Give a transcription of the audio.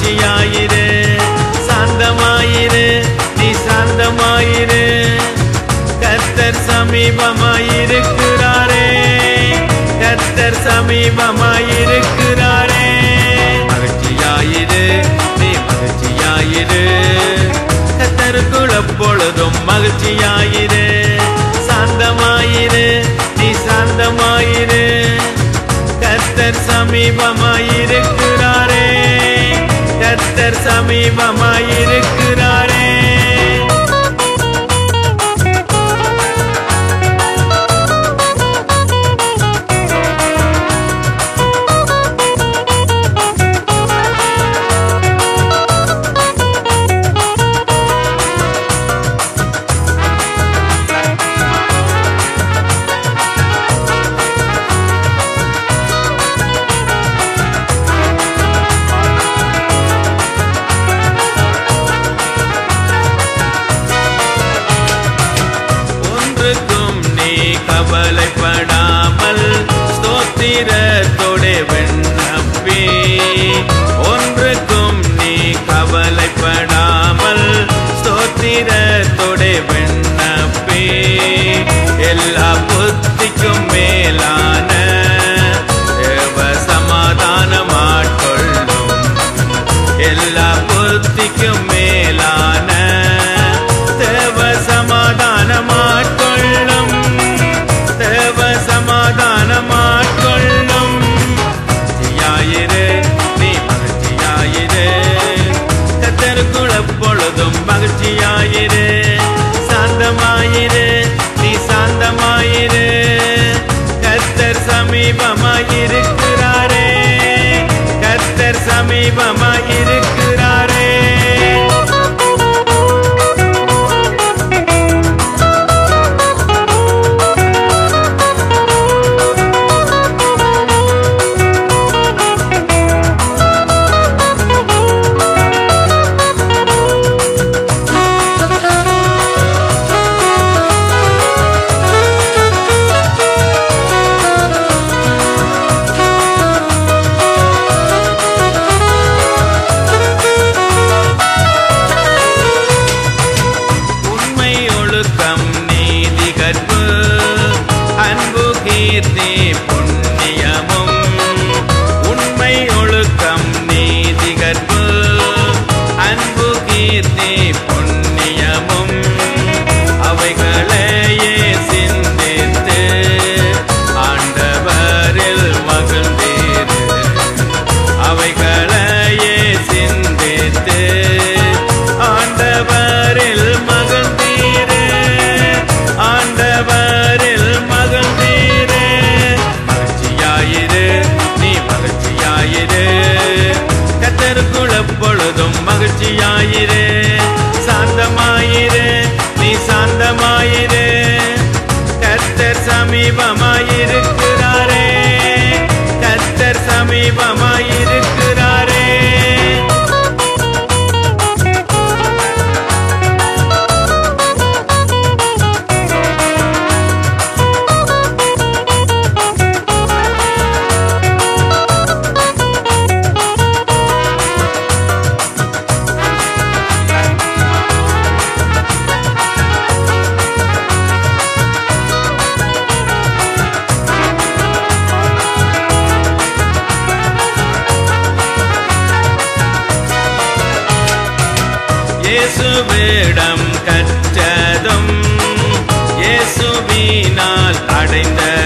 மகிழ்ச்சியாயிரு சாந்தமாயிரு நீ சாந்தமாயிரு கர்த்தர் சமீபமாயிருக்கிறாரே கர்த்தர் சமீபமாயிருக்கிறாரே மகிழ்ச்சியாயிரு நீ மகிழ்ச்சியாயிரு கர்த்தருக்குள் எப்பொழுதும் மகிழ்ச்சியாயிரு சாந்தமாயிரு நீ சாந்தமாயிரு கர்த்தர் சமீபமாயிருக்கிறாரே கர்த்தர் சமீபமாயிருக்கிறாரே ஒன்றுக்கும் நீ கவலைப்படாமல் ஸ்தோத்திரத்தோடு விண்ணப்பி ஒன்றுக்கும் நீ கவலைப்படாமல் ஸ்தோத்திரத்தோடு விண்ணப்பி எல்லா புத்திக்கும் மேலான தேவ சமாதானம் ஆட்கொள்ளும் எல்லா புத்திக்கும் மேலான தேவ சமாதானமாட்கொள்ளும் தேவ சமாதானமாட்கொள்ளும் மகிழ்ச்சியாயிரு நீ மகிழ்ச்சியாயிரு கத்தருக்குள் எப்பொழுதும் மகிழ்ச்சியாயிரு சாந்தமாயிரு நீ சாந்தமாயிரு கத்தர் சமீபமாயிருக்கிறாரே கத்தர் சமீபமாயிருக்கிறாரே உண்மை ஒழுக்கம் நீதி கற்பு அன்பு கீர்த்தி புண்ணியமும் உண்மை ஒழுக்கம் நீதி கற்பு அன்பு கீர்த்தி புண்ணியமும் அவைகளையே சிந்தித்து ஆண்டவரில் மகிழ்ந்தீரு அவைகளையே சிந்தித்து ஆண்டவரில் மகிழ்ந்தீரே ஆண்டவரில் மகிழ்ந்தீரே மகிழ்ச்சியாயிரு நீ மகிழ்ச்சியாயிரு கத்தருக்குள் எப்பொழுதும் மகிழ்ச்சியாயிரு சாந்தமாயிரு நீ சாந்தமாயிரு கத்தர் சமீபமாயிருக்கிறாரே கத்தர் சமீபமாயிருக்கிறாரே இயேசுவிடம் கற்றதும் இயேசுவினால் அடைந்த